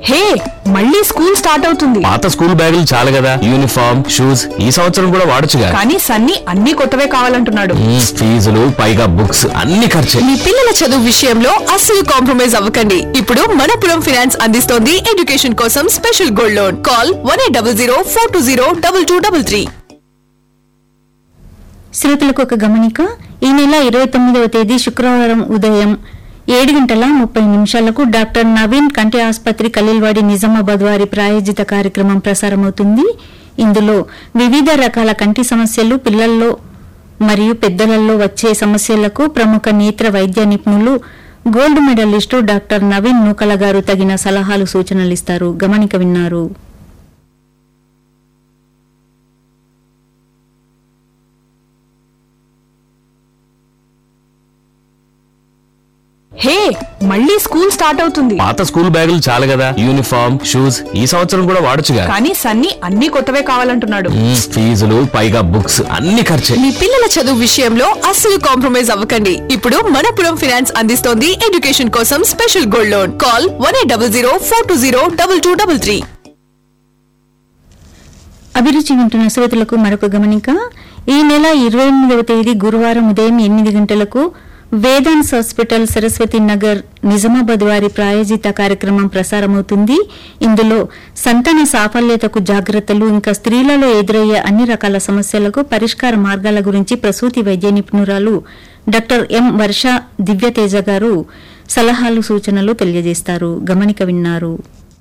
హే మళ్ళీ school start అవుతుంది పాత స్కూల్ బ్యాగులు చాలు కదా యూనిఫామ్ షూస్ ఈ సంవత్సరం కూడా వాడొచ్చుగా కానీ సన్నీ అన్ని కొత్తవే కావాలంటున్నాడు మ్మ్, ఫీజులు పైగా బుక్స్ అన్ని ఖర్చే మీ పిల్లల చదువు విషయంలో అస్సలు కాంప్రమైజ్ అవ్వకండి ఇప్పుడు మనపురం ఫైనాన్స్ అందిస్తోంది ఎడ్యుకేషన్ కోసం special gold loan call one eight double zero four two zero double two double three శ్రోతలకు ఒక గమనిక ఈ నెల ఇరవై తొమ్మిదవ తేదీ శుక్రవారం ఉదయం ఏడు గంటల ముప్పై నిమిషాలకు డాక్టర్ నవీన్ కంటి ఆసుపత్రి కలీల్వాడి నిజామాబాద్ వారి ప్రాయోజిత కార్యక్రమం ప్రసారమవుతుంది ఇందులో వివిధ రకాల కంటి సమస్యలు పిల్లల్లో మరియు పెద్దలలో వచ్చే సమస్యలకు ప్రముఖ నేత్ర వైద్య నిపుణులు gold medallist doctor Naveen Nukala గారు తగిన సలహాలు సూచనలు ఇస్తారు గమనిక విన్నారు హే మళ్ళీ స్కూల్ స్టార్ట్ అవుతుంది పాత స్కూల్ బ్యాగులు చాలు కదా యూనిఫామ్ షూస్ ఈ సంవత్సరం కూడా వాడొచ్చుగా కానీ సన్నీ అన్ని కొత్తవే కావాలంటున్నాడు మ్మ్, ఫీజులు పైగా బుక్స్ అన్ని ఖర్చే మీ పిల్లల చదువు విషయంలో అస్సలు కాంప్రమైజ్ అవ్వకండి ఇప్పుడు మనపురం ఫైనాన్స్ అందిస్తోంది ఎడ్యుకేషన్ కోసం special gold loan call one eight double zero four two zero double two double three అభిరుచి వింటున్న శ్రోతలకు మరొక గమనిక ఈ నెల ఇరవై ఎనిమిదవ తేదీ గురువారం ఉదయం ఎనిమిది గంటలకు వేదాంత్ హాస్పిటల్ సరస్వతి నగర్ నిజామాబాద్ వారి ప్రాయోజిత కార్యక్రమం ప్రసారమవుతుంది ఇందులో సంతాన సాఫల్యతకు జాగ్రత్తలు ఇంకా స్త్రీలలో ఎదురయ్యే అన్ని రకాల సమస్యలకు పరిష్కార మార్గాల గురించి ప్రసూతి వైద్య నిపుణురాలు డాక్టర్ ఎం వర్ష దివ్యతేజ గారు సలహాలు సూచనలు తెలియజేస్తారు గమనిక విన్నారు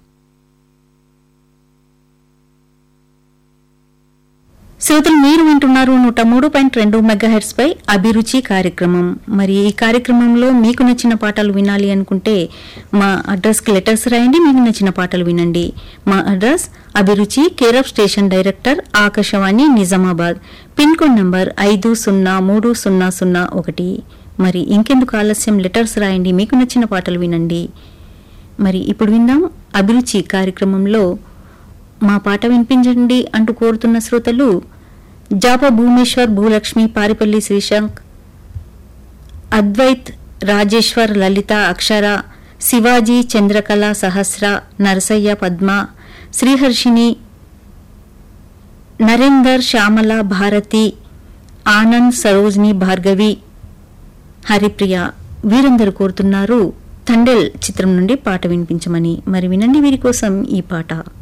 శ్రోతలు మీరు వింటున్నారు నూట మూడు పాయింట్ రెండు మెగాహెర్ట్స్ పై అభిరుచి కార్యక్రమం మరి ఈ కార్యక్రమంలో మీకు నచ్చిన పాటలు వినాలి అనుకుంటే మా అడ్రస్కి లెటర్స్ రాయండి మీకు నచ్చిన పాటలు వినండి మా అడ్రస్ అభిరుచి care of station director Akashvani Nizamabad pin code number ఐదు సున్నా మూడు సున్నా సున్నా ఒకటి మరి ఇంకెందుకు ఆలస్యం లెటర్స్ రాయండి మీకు నచ్చిన పాటలు వినండి మరి ఇప్పుడు విందాం అభిరుచి కార్యక్రమంలో మా పాట వినిపించండి అంటూ కోరుతున్న శ్రోతలు జాప భూమేశ్వర్ భూలక్ష్మి పారిపల్లి శ్రీశాంక్ అద్వైత్ రాజేశ్వర్ లలిత అక్షర శివాజీ చంద్రకళ సహస్ర నరసయ్య పద్మ శ్రీహర్షిని నరేందర్ శ్యామల భారతి ఆనంద్ సరోజ్ని భార్గవి హరిప్రియ వీరందరూ కోరుతున్నారు తండెల్ చిత్రం నుండి పాట వినిపించమని మరి వినండి వీరి కోసం ఈ పాట